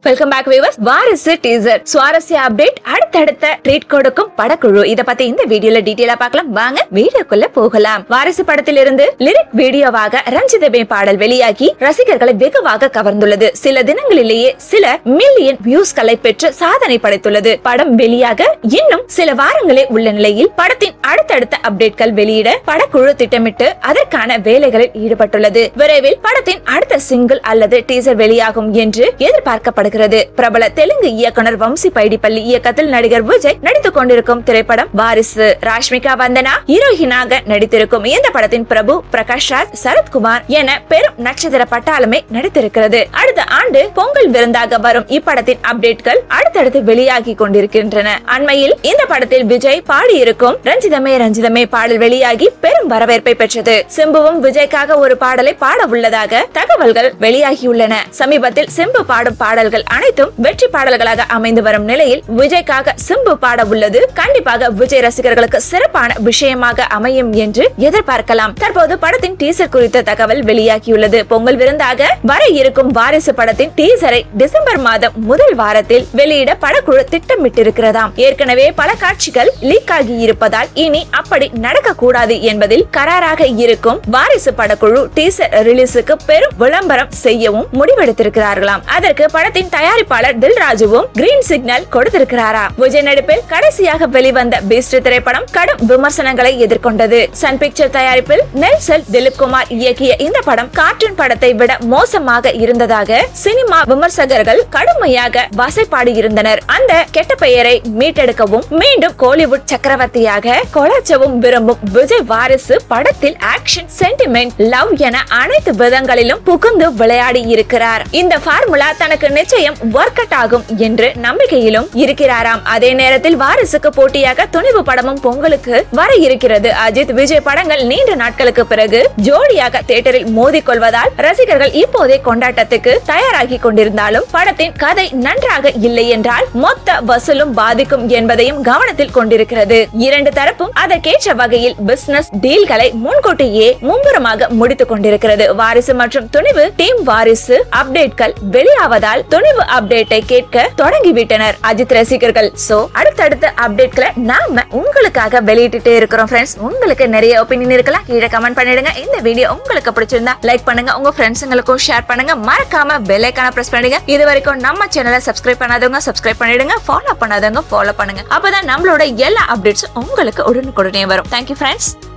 welcome back viewers Varisu teaser சுவாரஸ்ய update அடுத்தடுத்த treat கொடுக்கும் படக்குழு இத பத்தி இந்த வீடியோல டீடைலா பார்க்கலாம் வாங்க வீடியோக்குள்ள போகலாம் வாரிசு படத்திலிருந்து லிரிக் வீடியோவாக ரஞ்சிதமே பாடல் வெளியாகி ரசிகர்களை வெகுவாக கவர்ந்துள்ளது சில தினங்களிலேயே சில மில்லியன் வியூஸ்களை பெற்று சாதனை படைத்துள்ளது படம் வெளியாக இன்னும் சில வாரங்களே உள்ள நிலையில் படத்தின் அடுத்தடுத்த அப்டேட்கள் வெளியிட படக்குழு திட்டமிட்டு அதற்கான வேலைகளில் ஈடுபட்டுள்ளது விரைவில் படத்தின் அடுத்த சிங்கிள் அல்லது டீசர் வெளியாகும் என்று எதிர்பார்க்கப்படுகிறது பிரபல தெலுங்கு இயக்குனர் வம்சி பைடிப்பள்ளி இயக்கத்தில் நடிகர் விஜய் நடித்துக் கொண்டிருக்கும் திரைப்படம் வாரிசு ராஷ்மிகா வந்தனா ஹீரோயினாக நடித்திருக்கும் இந்த படத்தின் பிரபு பிரகாஷ் ராஜ் சரத்குமார் என பெரும் நட்சத்திர பட்டாளமே நடித்திருக்கிறது அடுத்த ஆண்டு பொங்கல் விருந்தாக வரும் இப்படத்தின் அப்டேட்கள் அடுத்தடுத்து வெளியாகி கொண்டிருக்கின்றன அண்மையில் இந்த படத்தில் விஜய் பாடியிருக்கும் ரஞ்சிதமே ரஞ்சிதமே பாடல் வெளியாகி பெரும் வரவேற்பை பெற்றது சிம்புவும் விஜய்க்காக ஒரு பாடலை பாட உள்ளதாக தகவல்கள் வெளியாகியுள்ளன சமீபத்தில் சிம்பு பாடும் பாடல்கள் அனைத்தும் வெற்றி பாடல்களாக அமைந்து வரும் நிலையில் விஜய்க்காக சிம்பு பாட உள்ளது கண்டிப்பாக விஜய் ரசிகர்களுக்கு சிறப்பான விஷயமாக அமையும் என்று எதிர்பார்க்கலாம் தற்போது படத்தின் டீசர் குறித்த தகவல் வெளியாகியுள்ளது பொங்கல் விருந்தாக வர இருக்கும் வாரிசு படத்தின் டீசரை டிசம்பர் மாதம் முதல் வாரத்தில் வெளியிட படக்குழு திட்டமிட்டிருக்கிறதாம் ஏற்கனவே பல காட்சிகள் லீக் ஆகி இருப்பதால் இனி அப்படி நடக்க கூடாது என்பதில் கராராக இருக்கும் வாரிசு படக்குழு டீசர் ரிலீஸுக்கு பெரும் விளம்பரம் செய்யவும் முடிவெடுத்திருக்கிறார்களாம் அதற்கு படத்தின் தயாரிப்பாளர் தில்ராஜுவும் கிரீன் சிக்னல் கொடுத்திருக்கிறாரா விஜய் நடிப்பில் கடைசியாக வெளிவந்த பீஸ்ட் திரைப்படம் கடும் விமர்சனங்களை எதிர்கொண்டது சன் பிக்சர் தயாரிப்பில் நெல்சல் திலீப் குமார் இயக்கிய இந்த படம் கார்ட்டூன் படத்தை விட மோசமாக இருந்ததாக சினிமா விமர்சகர்கள் கடுமையாக வசைப்பாடி இருந்தனர் அந்த கெட்ட பெயரை மீட்டெடுக்கவும் மீண்டும் கோலிவுட் சக்கரவர்த்தியாக கொலாச்சவும் விரும்பும் விஜய் வாரிசு படத்தில் ஆக்ஷன் சென்டிமெண்ட் லவ் என அனைத்து விதங்களிலும் புகுந்து விளையாடி இருக்கிறார் இந்த ஃபார்முலா தனக்கு நிச்சயம் ஒர்க் அவுட் ஆகும் என்று நம்பிக்கையிலும் இருக்கிறாராம் அதே நேரத்தில் வாரிசுக்கு போட்டியாக துணிவு படமும் பொங்கலுக்கு வர இருக்கிறது அஜித் விஜய் படங்கள் நீண்ட நாட்களுக்கு பிறகு ஜோடியாக தியேட்டரில் மோதிக் கொள்வதால் ரசிகர்கள் இப்போதே கொண்டாட்டத்துக்கு தயாராகி கொண்டிருந்தாலும் படத்தின் கதை நன்றாக இல்லை என்றால் மொத்த வசூலும் பாதிக்கும் என்பதையும் கவனத்தில் கொண்டிருக்கிறது இரண்டு தரப்பும் அதற்கேற்ற வகையில் பிசினஸ் டீல்களை முன்கூட்டியே மும்முரமாக முடித்துக் கொண்டிருக்கிறது வாரிசு மற்றும் துணிவு டீம் வாரிசு அப்டேட்கள் வெளியாவதால் துணிவு அப்டேட்டை கேட்க தொடங்கிவிட்டனர் அஜித் ரசிகர்கள் சோ அடுத்தடுத்த அப்டேட்களை நாம உங்களுக்காக வெளியிட்டுட்டே இருக்கிறோம் ஃப்ரெண்ட்ஸ் உங்களுக்கு நிறைய ஒப்பீனியன் இருக்கலாம் கீழே கமெண்ட் பண்ணிடுங்க இந்த வீடியோ உங்களுக்கு பிடிச்சிருந்தா லைக் பண்ணுங்க உங்க ஃப்ரெண்ட்ஸுங்களுக்கும் ஷேர் பண்ணுங்க மறக்காம பெல் ஐக்கான பிரஸ் பண்ணுங்க இது வரைக்கும் நம்ம சேனலை சப்ஸ்கிரைப் பண்ணாதவங்க சப்ஸ்கிரைப் பண்ணிடுங்க ஃபாலோ பண்ணாதவங்க ஃபாலோ பண்ணுங்க அப்பதான் நம்மளோட எல்லா அப்டேட்ஸும் உங்களுக்கு உடனுக்குடனே வரும் தேங்க்யூ ஃப்ரெண்ட்ஸ்